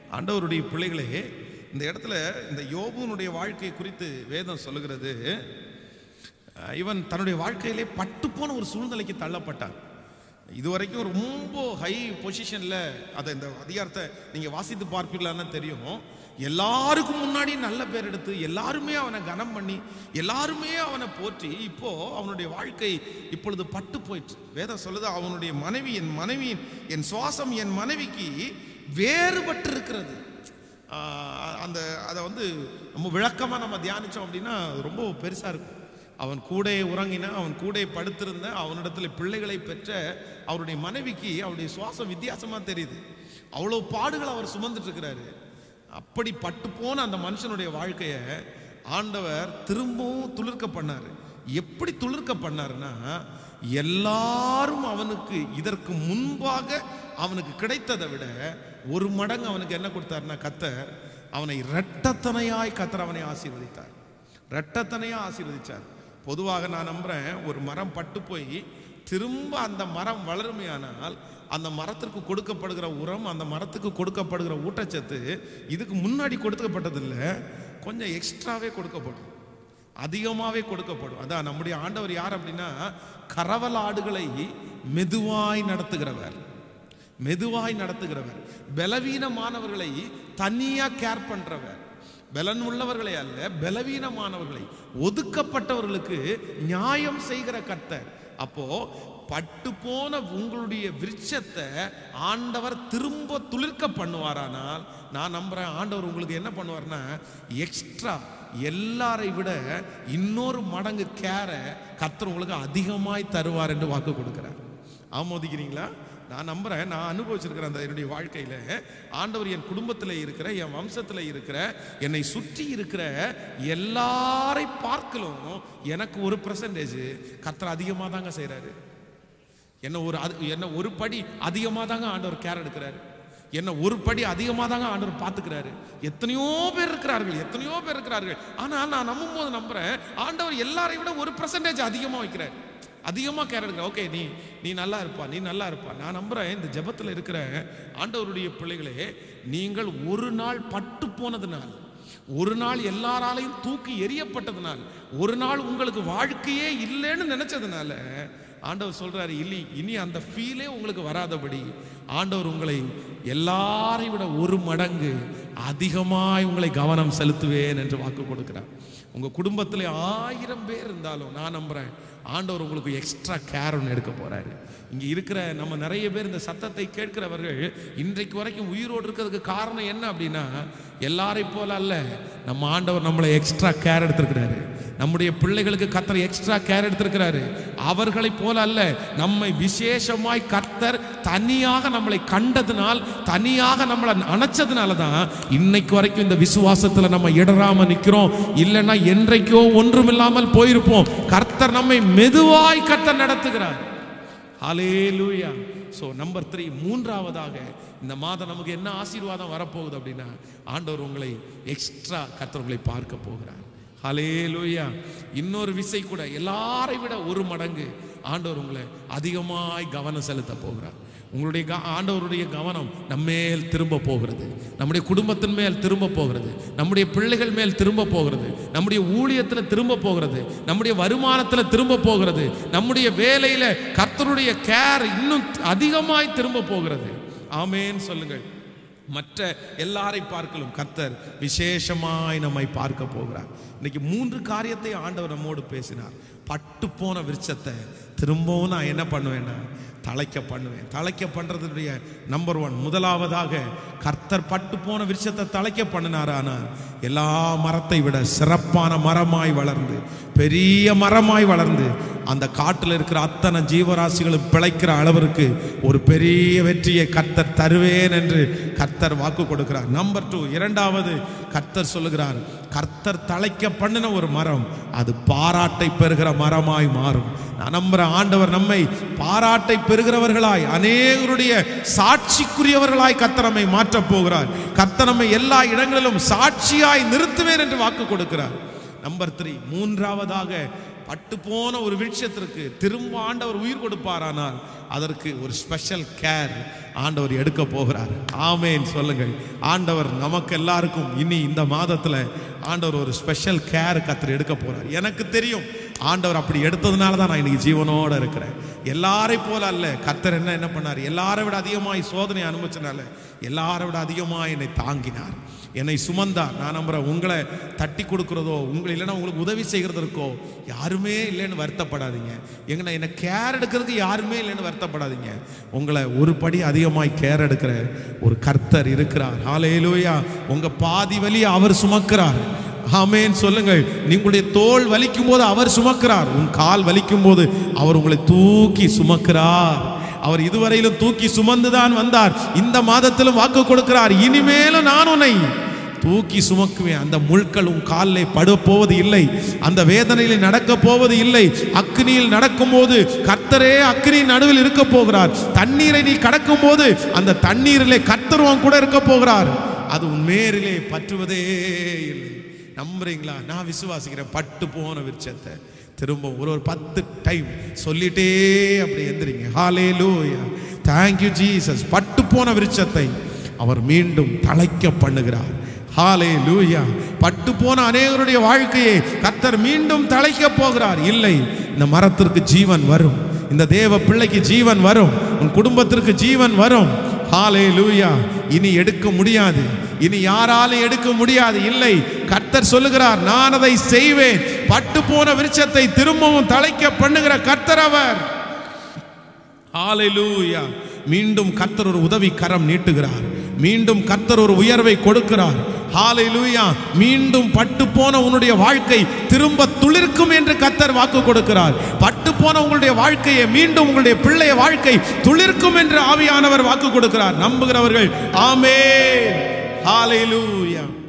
ஆண்டவருடைய பிள்ளைகளே இந்த இடத்துல இந்த யோபுனுடைய வாழ்க்கை குறித்து வேதம் சொல்லுகிறது அஹ், இவன் தன்னுடைய வாழ்க்கையிலே பட்டுப்போன ஒரு சூழ்நிலைக்கு தள்ளப்பட்டான் இதுவரைக்கும் ரொம்ப ஹை பொசிஷனில் அதை இந்த அதிகாரத்தை நீங்கள் வாசித்து பார்ப்பீங்களான்னு தெரியும் எல்லாருக்கும் முன்னாடி நல்ல பேர் எடுத்து எல்லாருமே அவனை கனம் பண்ணி எல்லாருமே அவனை போற்றி இப்போ அவனுடைய வாழ்க்கை இப்பொழுது பட்டு போயிற்று வேதம் சொல்லுது அவனுடைய மனைவி என் மனைவி என் சுவாசம் என் மனைவிக்கு வேறுபட்டு இருக்கிறது ஆஹ் அந்த அதை வந்து நம்ம விளக்கமாக நம்ம தியானிச்சோம் அப்படின்னா அது ரொம்ப பெருசாக இருக்கும் அவன் கூட உறங்கின அவன் கூட படுத்திருந்த அவனிடத்துல பிள்ளைகளை பெற்ற அவருடைய மனைவிக்கு அவருடைய சுவாசம் வித்தியாசமாக தெரியுது அவ்வளோ பாடுகள் அவர் சுமந்துட்டு இருக்கிறாரு அப்படி பட்டு போன அந்த மனுஷனுடைய வாழ்க்கையை ஆண்டவர் திரும்பவும் துளிர்க்க பண்ணாரு எப்படி துளிர்க்க பண்ணாருன்னா எல்லாரும் அவனுக்கு இதற்கு முன்பாக அவனுக்கு கிடைத்ததை விட ஒரு மடங்கு அவனுக்கு என்ன கொடுத்தாருன்னா கத்தர் அவனை இரட்டத்தனையாய் கத்தர் அவனை ஆசீர்வதித்தார் இரட்டத்தனையா ஆசீர்வதிச்சார் பொதுவாக நான் நம்புறேன் ஒரு மரம் பட்டு போய் திரும்ப அந்த மரம் வளருமையானால் அந்த மரத்திற்கு கொடுக்கப்படுகிற உரம் அந்த மரத்துக்கு கொடுக்கப்படுகிற ஊட்டச்சத்து இதுக்கு முன்னாடி கொடுக்கப்பட்டதில்லை கொஞ்சம் எக்ஸ்ட்ராவே கொடுக்கப்படும் அதிகமாகவே கொடுக்கப்படும் அதான் நம்முடைய ஆண்டவர் யார் அப்படின்னா கரவல் ஆடுகளை மெதுவாய் நடத்துகிறவர் மெதுவாய் நடத்துகிறவர் பலவீனமானவர்களை தனியா கேர் பண்றவர் பலன் உள்ளவர்களை அல்ல பலவீனமானவர்களை ஒதுக்கப்பட்டவர்களுக்கு நியாயம் செய்கிற கர்த்தர் அப்போ பட்டு போன உங்களுடைய விருட்சத்தை ஆண்டவர் திரும்ப துளிர்க்க பண்ணுவாரானால் நான் நம்புறேன் ஆண்டவர் உங்களுக்கு என்ன பண்ணுவார்னா எக்ஸ்ட்ரா எல்லாரை விட இன்னொரு மடங்கு கேரை கர்த்தர் உங்களுக்கு அதிகமாய் தருவார் என்று வாக்கு கொடுக்கிறார் ஆமோதிக்கிறீங்களா நான் நம்புறேன் நான் அனுபவிச்சிருக்கிறேன் அந்த என்னுடைய வாழ்க்கையில ஆண்டவர் என் குடும்பத்தில் இருக்கிற என் வம்சத்தில் இருக்கிற என்னை சுற்றி இருக்கிற எல்லாரை பார்க்கலும் எனக்கு ஒரு பெர்சன்டேஜ் கர்த்தர் அதிகமாக தாங்க செய்கிறாரு என்ன ஒரு அது- என்ன ஒரு படி அதிகமாக தாங்க ஆண்டவர் கேர் எடுக்கிறாரு என்ன ஒரு படி அதிகமாக தாங்க ஆண்டவர் பார்த்துக்கிறாரு எத்தனையோ பேர் இருக்கிறார்கள் எத்தனையோ பேர் இருக்கிறார்கள் ஆனால் நான் நம்பும் போது நம்புறேன் ஆண்டவர் எல்லாரையும் விட ஒரு பெர்சன்டேஜ் அதிகமாக வைக்கிறார் அதிகமாக கேர் எடுக்கிற ஓகே நீ நீ நல்லா இருப்பா நீ நல்லா இருப்பா நான் நம்புறேன் இந்த ஜெபத்தில் இருக்கிற ஆண்டவருடைய பிள்ளைகளே நீங்கள் ஒரு நாள் பட்டு போனதுனால் ஒரு நாள் எல்லாராலையும் தூக்கி எறியப்பட்டதுனால் ஒரு நாள் உங்களுக்கு வாழ்க்கையே இல்லைன்னு நினைச்சதுனால ஆண்டவர் சொல்றாரு இல்லை இனி அந்த ஃபீலே உங்களுக்கு வராதபடி ஆண்டவர் உங்களை எல்லாரையும் விட ஒரு மடங்கு அதிகமாய் உங்களை கவனம் செலுத்துவேன் என்று வாக்கு கொடுக்கிறார் உங்க குடும்பத்தில் ஆயிரம் பேர் இருந்தாலும் நான் நம்புறேன் ஆண்டவர் உங்களுக்கு எக்ஸ்ட்ரா கேர் ஒன்று எடுக்க போறாரு இங்க இருக்கிற நம்ம நிறைய பேர் இந்த சத்தத்தை கேட்கிறவர்கள் இன்றைக்கு வரைக்கும் உயிரோடு இருக்கிறதுக்கு காரணம் என்ன அப்படின்னா எல்லாரை போல அல்ல நம்ம ஆண்டவர் நம்மளை எக்ஸ்ட்ரா கேர் எடுத்திருக்கிறாரு நம்முடைய பிள்ளைகளுக்கு கர்த்தர் எக்ஸ்ட்ரா கேர் எடுத்திருக்கிறாரு அவர்களைப் போல அல்ல நம்மை விசேஷமாய் கர்த்தர் தனியாக நம்மளை கண்டதுனால் தனியாக நம்மளை அணைச்சதுனால தான் இன்னைக்கு வரைக்கும் இந்த விசுவாசத்துல நம்ம இடராம நிக்கிறோம் இல்லைன்னா என்றைக்கோ ஒன்றுமில்லாமல் போயிருப்போம் கர்த்தர் நம்மை மெதுவாய் கர்த்தர் நடத்துகிறார் ஹalleluya ஸோ நம்பர் த்ரீ மூன்றாவதாக இந்த மாதம் நமக்கு என்ன ஆசீர்வாதம் வரப்போகுது அப்படின்னா ஆண்டவர் உங்களை எக்ஸ்ட்ரா கர்த்தர் உங்களை பார்க்க போகிறார் ஹalleluya இன்னொரு விசை கூட எல்லாரை விட ஒரு மடங்கு ஆண்டவர் உங்களை அதிகமாய் கவனம் செலுத்த போகிறார் உங்களுடைய க- ஆண்டவருடைய கவனம் நம்மேல் திரும்ப போகிறது நம்முடைய குடும்பத்தின் மேல் திரும்ப போகிறது நம்முடைய பிள்ளைகள் மேல் திரும்ப போகிறது நம்முடைய ஊழியத்தில் திரும்ப போகிறது நம்முடைய வருமானத்தில் திரும்ப போகிறது நம்முடைய வேலையில கர்த்தருடைய கேர் இன்னும் அதிகமாய் திரும்ப போகிறது ஆமேன்னு சொல்லுங்கள் மற்ற எல்லாரை பார்க்கலும் கர்த்தர் விசேஷமாய் நம்மை பார்க்க போகிறார் இன்னைக்கு மூன்று காரியத்தை ஆண்டவர் நம்மோடு பேசினார் பட்டு போன விருட்சத்தை திரும்பவும் நான் என்ன பண்ணுவேன்னா தழைக்க பண்ணுவேன் தழைக்க பண்றதுடைய நம்பர் ஒன் முதலாவதாக கர்த்தர் பட்டு போன விருட்சத்தை தழைக்க பண்ணினாரானா எல்லா மரத்தை விட சிறப்பான மரமாய் வளர்ந்து பெரிய மரமாய் வளர்ந்து அந்த காட்டில் இருக்கிற அத்தனை ஜீவராசிகளும் பிழைக்கிற அளவிற்கு ஒரு பெரிய வெற்றியை கர்த்தர் தருவேன் என்று கர்த்தர் வாக்கு கொடுக்கிறார் நம்பர் டூ இரண்டாவது கர்த்தர் சொல்லுகிறார் கர்த்தர் தழைக்க பண்ணின ஒரு மரம் அது பாராட்டை பெறுகிற மரமாய் மாறும் நான் நம்புறேன் ஆண்டவர் நம்மை பாராட்டை பெறுகிறவர்களாய் அநேகருடைய சாட்சிக்குரியவர்களாய் கர்த்தர் நம்மை மாற்றப் போகிறார் கர்த்தர் நம்மை எல்லா இடங்களிலும் சாட்சியாய் நிறுத்துவேன் என்று வாக்கு கொடுக்கிறார் நம்பர் த்ரீ மூன்றாவதாக பட்டு போன ஒரு விருட்சத்திற்கு திரும்ப ஆண்டவர் உயிர் கொடுப்பாரானால் அதற்கு ஒரு ஸ்பெஷல் கேர் ஆண்டவர் எடுக்க போகிறார் ஆமேன் சொல்லுங்கள் ஆண்டவர் நமக்கு எல்லாருக்கும் இனி இந்த மாதத்துல ஆண்டவர் ஒரு ஸ்பெஷல் கேர் கத்தர் எடுக்க போறார் எனக்கு தெரியும் ஆண்டவர் அப்படி எடுத்ததுனால தான் நான் இன்னைக்கு ஜீவனோட இருக்கிறேன் எல்லாரை போல அல்ல கத்தர் என்ன என்ன பண்ணார் எல்லாரை விட அதிகமாய் சோதனை அனுபவிச்சனால எல்லாரை விட அதிகமாக என்னை தாங்கினார் என்னை சுமந்தார் நான் நம்புறேன் உங்களை தட்டி கொடுக்கிறதோ உங்களை இல்லைன்னா உங்களுக்கு உதவி செய்கிறதற்கோ யாருமே இல்லைன்னு வருத்தப்படாதீங்க எங்களை என்னை கேர் எடுக்கிறதுக்கு யாருமே இல்லைன்னு வருத்தப்படாதீங்க உங்களை ஒரு படி அதிகமாய் கேர் எடுக்கிற ஒரு கர்த்தர் இருக்கிறார் ஹalleluya உங்க பாதி வலி அவர் சுமக்கிறார் ஆமென் சொல்லுங்கள் நீங்களுடைய தோல் வலிக்கும் போது அவர் சுமக்கிறார் உன் கால் வலிக்கும் போது அவர் உங்களை தூக்கி சுமக்கிறார் அவர் இதுவரையிலும் தூக்கி சுமந்துதான் வந்தார் இந்த மாதத்திலும் வாக்கு கொடுக்கிறார் இனிமேலும் நான் உன்னை தூக்கி சுமக்குவேன் அந்த முள்கள் உன் காலில் பட போவது இல்லை அந்த வேதனையில் நடக்க போவது இல்லை அக்னியில் நடக்கும்போது கர்த்தரே அக்னி நடுவில் இருக்க போகிறார் தண்ணீரை நீ கடக்கும் போது அந்த தண்ணீரிலே கர்த்தருவம் கூட இருக்க போகிறார் அது உன் மேரிலே பற்றுவதே இல்லை நம்புறீங்களா நான் விசுவாசிக்கிறேன் பட்டு போன விருட்சத்தை திரும்ப ஒரு ஒரு பத்து டைம் சொல்லிட்டே அப்படி எந்திரிங்க ஹாலே லூயா தேங்க்யூ ஜீசஸ் பட்டு போன விருட்சத்தை அவர் மீண்டும் தழைக்க பண்ணுகிறார் ஹாலே லூயா பட்டு போன அநேகருடைய வாழ்க்கையை கத்தர் மீண்டும் தழைக்க போகிறார் இல்லை இந்த மரத்திற்கு ஜீவன் வரும் இந்த தேவ பிள்ளைக்கு ஜீவன் வரும் உன் குடும்பத்திற்கு ஜீவன் வரும் ஹாலே லூயா இனி எடுக்க முடியாது இனி யாராலும் எடுக்க முடியாது இல்லை கர்த்தர் சொல்லுகிறார் நான் அதை செய்வேன் பட்டு போன விருட்சத்தை திரும்பவும் தழைக்க பண்ணுகிற கர்த்தர் அவர் ஹalleluya மீண்டும் கர்த்தர் ஒரு உதவி கரம் நீட்டுகிறார் மீண்டும் கர்த்தர் ஒரு உயர்வை கொடுக்கிறார் ஹalleluya மீண்டும் பட்டு போன உன்னுடைய வாழ்க்கை திரும்ப துளிர்க்கும் என்று கர்த்தர் வாக்கு கொடுக்கிறார் பட்டு போன உங்களுடைய வாழ்க்கையை மீண்டும் உங்களுடைய பிள்ளைய வாழ்க்கை துளிர்க்கும் என்று ஆவியானவர் வாக்கு கொடுக்கிறார் நம்புகிறவர்கள் ஆமென் ஹalleluya